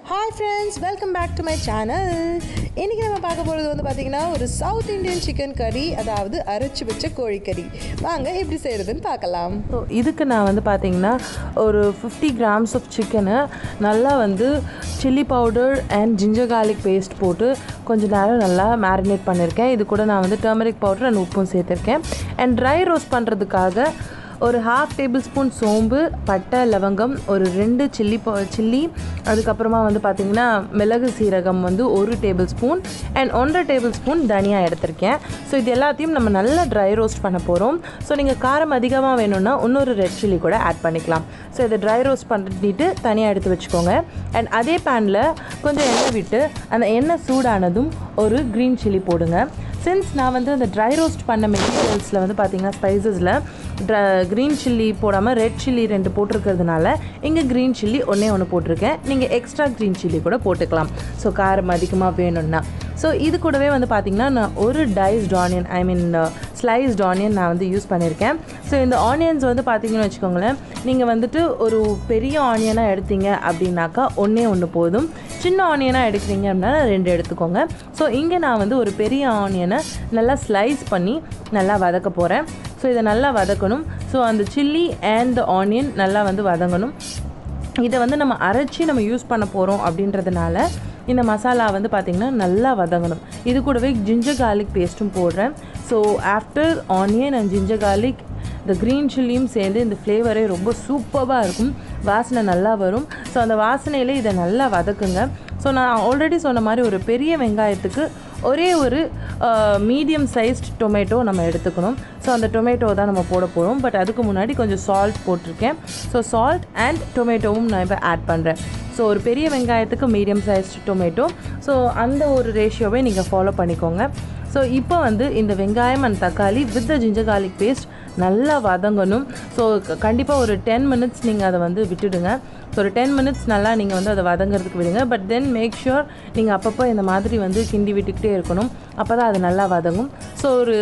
hi friends welcome back to my channel இன்றைக்கி நம்ம பார்க்க போகிறது வந்து பார்த்திங்கன்னா ஒரு சவுத் இந்தியன் சிக்கன் கறி அதாவது அரைச்சி வச்ச கோழிக்கறி வாங்க எப்படி செய்கிறதுன்னு பார்க்கலாம் ஸோ இதுக்கு நான் வந்து பார்த்தீங்கன்னா ஒரு ஃபிஃப்டி கிராம்ஸ் ஆஃப் சிக்கனை நல்லா வந்து chilli powder and ginger garlic paste போட்டு கொஞ்ச நேரம் நல்லா மேரினேட் பண்ணியிருக்கேன் இது கூட நான் வந்து டர்மரிக் பவுடர் அண்ட் உப்பும் சேர்த்துருக்கேன் அண்ட் ட்ரை ரோஸ்ட் பண்ணுறதுக்காக ஒரு ஹாஃப் டேபிள் ஸ்பூன் சோம்பு பட்டை லவங்கம் ஒரு ரெண்டு சில்லி ப சில்லி அதுக்கப்புறமா வந்து பார்த்திங்கன்னா மிளகு சீரகம் வந்து ஒரு டேபிள் ஸ்பூன் அண்ட் ஒன்றரை டேபிள் ஸ்பூன் தனியா எடுத்திருக்கேன் ஸோ இது எல்லாத்தையும் நம்ம நல்லா ட்ரை ரோஸ்ட் பண்ண போகிறோம் ஸோ நீங்கள் காரம் அதிகமாக வேணும்னா இன்னொரு ரெட் சில்லி கூட ஆட் பண்ணிக்கலாம் ஸோ இதை ட்ரை ரோஸ்ட் பண்ணிட்டு தனியாக எடுத்து வச்சுக்கோங்க அண்ட் அதே பேனில் கொஞ்சம் எண்ணெய் விட்டு அந்த எண்ணெய் சூடானதும் ஒரு க்ரீன் சில்லி போடுங்க சின்ஸ் நான் வந்து அந்த ட்ரை ரோஸ்ட் பண்ண மெட்டீரியல்ஸில் வந்து பார்த்தீங்கன்னா ஸ்பைசஸில் ட்ர க்ரீன் சில்லி போடாமல் ரெட் சில்லி ரெண்டு போட்டிருக்கிறதுனால இங்கே க்ரீன் சில்லி ஒன்றே ஒன்று போட்டிருக்கேன் நீங்கள் எக்ஸ்ட்ரா க்ரீன் சில்லி கூட போட்டுக்கலாம் ஸோ காரம் அதிகமாக வேணும்னா ஸோ இது கூடவே வந்து பார்த்திங்கன்னா நான் ஒரு diced onion I mean sliced onion நான் வந்து யூஸ் பண்ணியிருக்கேன் ஸோ இந்த ஆனியன்ஸ் வந்து பார்த்தீங்கன்னு வச்சுக்கோங்களேன் நீங்கள் வந்துட்டு ஒரு பெரிய ஆனியனாக எடுத்தீங்க அப்படின்னாக்கா ஒன்றே ஒன்று போதும் சின்ன ஆனியனாக எடுக்கிறீங்க அப்படின்னா ரெண்டு எடுத்துக்கோங்க ஸோ இங்கே நான் வந்து ஒரு பெரிய ஆனியனை நல்லா ஸ்லைஸ் பண்ணி நல்லா வதக்க போகிறேன் ஸோ இதை நல்லா வதக்கணும் ஸோ அந்த சில்லி அண்ட் ஆனியன் நல்லா வந்து வதங்கணும் இதை வந்து நம்ம அரைச்சி நம்ம யூஸ் பண்ண போகிறோம் அப்படின்றதுனால இந்த மசாலா வந்து பார்த்திங்கன்னா நல்லா வதங்கணும் இது கூடவே ஜிஞ்சர் கார்லிக் பேஸ்ட்டும் போடுறேன் so after onion and ginger garlic இந்த க்ரீன் சில்லியும் சேர்ந்து இந்த ஃப்ளேவரே ரொம்ப சூப்பராக இருக்கும் வாசனை நல்லா வரும் ஸோ அந்த வாசனையில் இதை நல்லா வதக்குங்க ஸோ நான் ஆல்ரெடி சொன்ன மாதிரி ஒரு பெரிய வெங்காயத்துக்கு ஒரே ஒரு மீடியம் சைஸ்ட் டொமேட்டோ நம்ம எடுத்துக்கணும் ஸோ அந்த டொமேட்டோ தான் நம்ம போட போகிறோம் பட் அதுக்கு முன்னாடி கொஞ்சம் சால்ட் போட்டிருக்கேன் ஸோ சால்ட் அண்ட் டொமேட்டோவும் நான் இப்போ ஆட் பண்ணுறேன் ஸோ ஒரு பெரிய வெங்காயத்துக்கு மீடியம் சைஸ்ட் டொமேட்டோ ஸோ அந்த ஒரு ரேஷியோவை நீங்கள் ஃபாலோ பண்ணிக்கோங்க ஸோ இப்போ வந்து இந்த வெங்காயம் அண்ட் தக்காளி with the ginger garlic paste நல்லா வதங்கணும் ஸோ கண்டிப்பாக ஒரு டென் மினிட்ஸ் நீங்கள் அதை வந்து விட்டுடுங்க ஸோ ஒரு டென் மினிட்ஸ் நல்லா நீங்கள் வந்து அதை வதங்கிறதுக்கு விடுங்க பட் தென் மேக் ஷுர் நீங்கள் அப்பப்போ இந்த மாதிரி வந்து கிண்டி விட்டுக்கிட்டே இருக்கணும் அப்போ தான் அது நல்லா வதங்கும் ஸோ ஒரு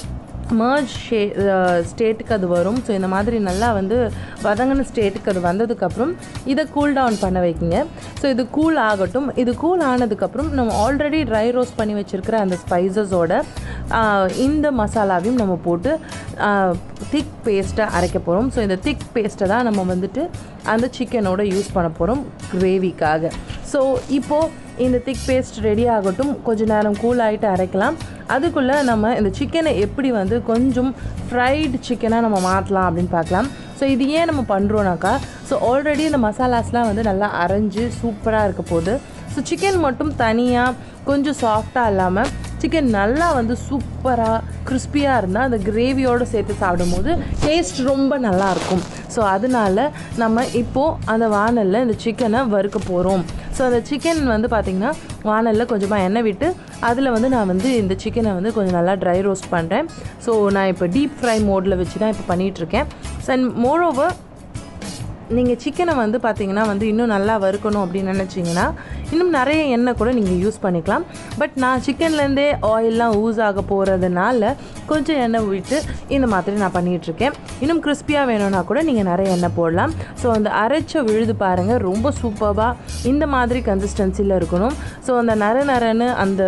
மர்ஜ் ஷே ஸ்டேட்டுக்கு அது வரும் ஸோ இந்த மாதிரி நல்லா வந்து வதங்கின ஸ்டேட்டுக்கு அது வந்ததுக்கப்புறம் இதை கூல் டவுன் பண்ண வைக்கிங்க ஸோ இது கூல் ஆகட்டும் இது கூல் ஆனதுக்கப்புறம் நம்ம ஆல்ரெடி ட்ரை ரோஸ்ட் பண்ணி வச்சுருக்கிற அந்த ஸ்பைசஸோட இந்த மசாலாவையும் நம்ம போட்டு திக் பேஸ்ட்டை அரைக்க போகிறோம் ஸோ இந்த திக் பேஸ்ட்டை தான் நம்ம வந்துட்டு அந்த சிக்கனோட யூஸ் பண்ண போகிறோம் கிரேவிக்காக ஸோ இப்போது இந்த திக் பேஸ்ட் ரெடி ஆகட்டும் கொஞ்ச நேரம் கூல் ஆகிட்டு அரைக்கலாம் அதுக்குள்ளே நம்ம இந்த சிக்கனை எப்படி வந்து கொஞ்சம் ஃப்ரைடு சிக்கனாக நம்ம மாற்றலாம் அப்படின்னு பார்க்கலாம் ஸோ இது ஏன் நம்ம பண்ணுறோன்னாக்கா ஸோ ஆல்ரெடி இந்த மசாலாஸ்லாம் வந்து நல்லா அரைஞ்சு சூப்பராக இருக்க போகுது ஸோ சிக்கன் மட்டும் தனியாக கொஞ்சம் சாஃப்டாக இல்லாமல் சிக்கன் நல்லா வந்து சூப்பராக கிறிஸ்பியாக இருந்தால் அந்த கிரேவியோடு சேர்த்து சாப்பிடும்போது டேஸ்ட் ரொம்ப நல்லாயிருக்கும் ஸோ அதனால நம்ம இப்போது அந்த வானலில் இந்த சிக்கனை வறுக்க போகிறோம் ஸோ அந்த சிக்கன் வந்து பார்த்திங்கன்னா வானலில் கொஞ்சமாக எண்ணெய் விட்டு அதில் வந்து நான் வந்து இந்த சிக்கனை வந்து கொஞ்சம் நல்லா ட்ரை ரோஸ்ட் பண்ணுறேன் ஸோ நான் இப்போ டீப் ஃப்ரை மோடில் வச்சு தான் இப்போ பண்ணிகிட்ருக்கேன் ஸோ அண்ட் மோரோவர் நீங்கள் சிக்கனை வந்து பார்த்தீங்கன்னா வந்து இன்னும் நல்லா வறுக்கணும் அப்படின்னு நினச்சிங்கன்னா இன்னும் நிறைய எண்ணெய் கூட நீங்கள் யூஸ் பண்ணிக்கலாம் பட் நான் சிக்கன்லேருந்தே ஆயிலெலாம் ஊஸ் ஆக போகிறதுனால கொஞ்சம் எண்ணெய் விட்டு இந்த மாதிரி நான் பண்ணிகிட்ருக்கேன் இன்னும் கிறிஸ்பியாக வேணும்னா கூட நீங்கள் நிறைய எண்ணெய் போடலாம் ஸோ அந்த அரைச்ச விழுது பாருங்கள் ரொம்ப சூப்பராக இந்த மாதிரி கன்சிஸ்டன்சியில் இருக்கணும் ஸோ அந்த நர நரன்னு அந்த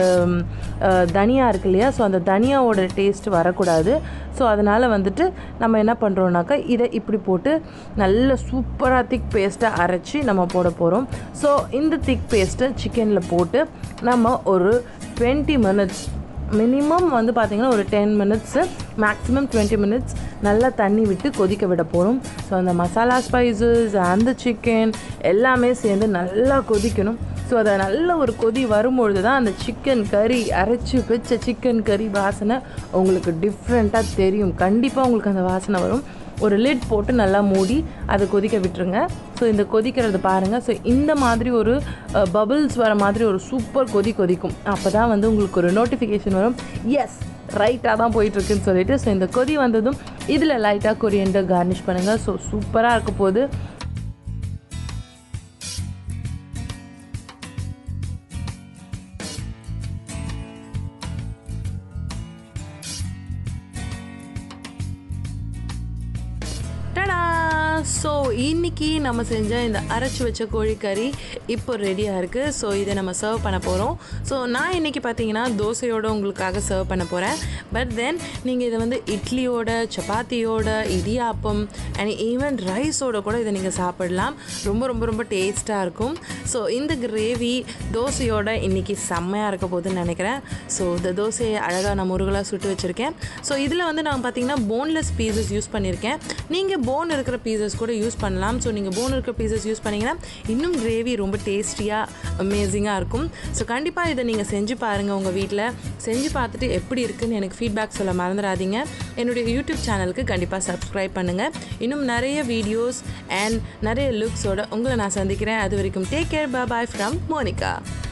தனியா இருக்கு இல்லையா ஸோ அந்த தனியாவோட டேஸ்ட் வரக்கூடாது ஸோ அதனால் வந்துட்டு நம்ம என்ன பண்ணுறோம்னாக்கா இதை இப்படி போட்டு நல்ல சூப்பராக திக் பேஸ்ட்டை அரைச்சி நம்ம போட போகிறோம் ஸோ இந்த திக் பேஸ்ட்டை சிக்கனில் போட்டு நம்ம ஒரு டுவெண்ட்டி மினிட்ஸ் மினிமம் வந்து பார்த்திங்கன்னா ஒரு ten minutes maximum twenty minutes நல்லா தண்ணி விட்டு கொதிக்க விட போகிறோம் ஸோ அந்த மசாலா ஸ்பைசஸ் அந்த சிக்கன் எல்லாமே சேர்ந்து நல்லா கொதிக்கணும் ஸோ அதை நல்ல ஒரு கொதி வரும்பொழுது தான் அந்த சிக்கன் கறி அரைச்சி வச்ச சிக்கன் கறி வாசனை உங்களுக்கு டிஃப்ரெண்ட்டாக தெரியும் கண்டிப்பாக உங்களுக்கு அந்த வாசனை வரும் ஒரு லிட் போட்டு நல்லா மூடி அதை கொதிக்க விட்டுருங்க ஸோ இந்த கொதிக்கிறது பாருங்கள் ஸோ இந்த மாதிரி ஒரு பபிள்ஸ் வர மாதிரி ஒரு சூப்பர் கொதி கொதிக்கும் அப்போ தான் வந்து உங்களுக்கு ஒரு நோட்டிஃபிகேஷன் வரும் எஸ் ரைட்டாக தான் போயிட்டுருக்குன்னு சொல்லிட்டு ஸோ இந்த கொதி வந்ததும் இதில் லைட்டாக கொரியண்டர் கார்னிஷ் பண்ணுங்கள் ஸோ சூப்பராக இருக்க போது ஸோ இன்னைக்கு நம்ம செஞ்ச இந்த அரைச்சி வச்ச கோழிக்கறி இப்போ ரெடியாக இருக்குது ஸோ இதை நம்ம சர்வ் பண்ண போகிறோம் ஸோ நான் இன்னைக்கு பார்த்தீங்கன்னா தோசையோட உங்களுக்காக சர்வ் பண்ண போகிறேன் பட் தென் நீங்கள் இதை வந்து இட்லியோட சப்பாத்தியோட இடியாப்பம் அண்ட் ஈவன் ரைஸோட கூட இதை நீங்கள் சாப்பிடலாம் ரொம்ப ரொம்ப ரொம்ப டேஸ்ட்டாக இருக்கும் ஸோ இந்த கிரேவி தோசையோட இன்னைக்கு செம்மையாக இருக்க போகுதுன்னு நினைக்கிறேன் ஸோ இந்த தோசையை அழகாக நான் முருகலாக சுட்டு வச்சுருக்கேன் ஸோ இதில் வந்து நான் பார்த்தீங்கன்னா போன்லெஸ் பீசஸ் யூஸ் பண்ணியிருக்கேன் நீங்கள் போன் இருக்கிற பீசஸ் கூட யூஸ் பண்ணலாம் ஸோ நீங்கள் போன் இருக்கிற பீசஸ் யூஸ் பண்ணிங்கன்னா இன்னும் கிரேவி ரொம்ப டேஸ்டியாக அமேசிங்காக இருக்கும் ஸோ கண்டிப்பாக இதை நீங்கள் செஞ்சு பாருங்கள் உங்கள் வீட்டில் செஞ்சு பார்த்துட்டு எப்படி இருக்குன்னு எனக்கு ஃபீட்பேக் சொல்ல மறந்துடாதீங்க என்னுடைய யூடியூப் சேனலுக்கு கண்டிப்பாக சப்ஸ்கிரைப் பண்ணுங்கள் இன்னும் நிறைய வீடியோஸ் அண்ட் நிறைய லுக்ஸோட உங்களை நான் சந்திக்கிறேன் அது வரைக்கும் take care bye from Monica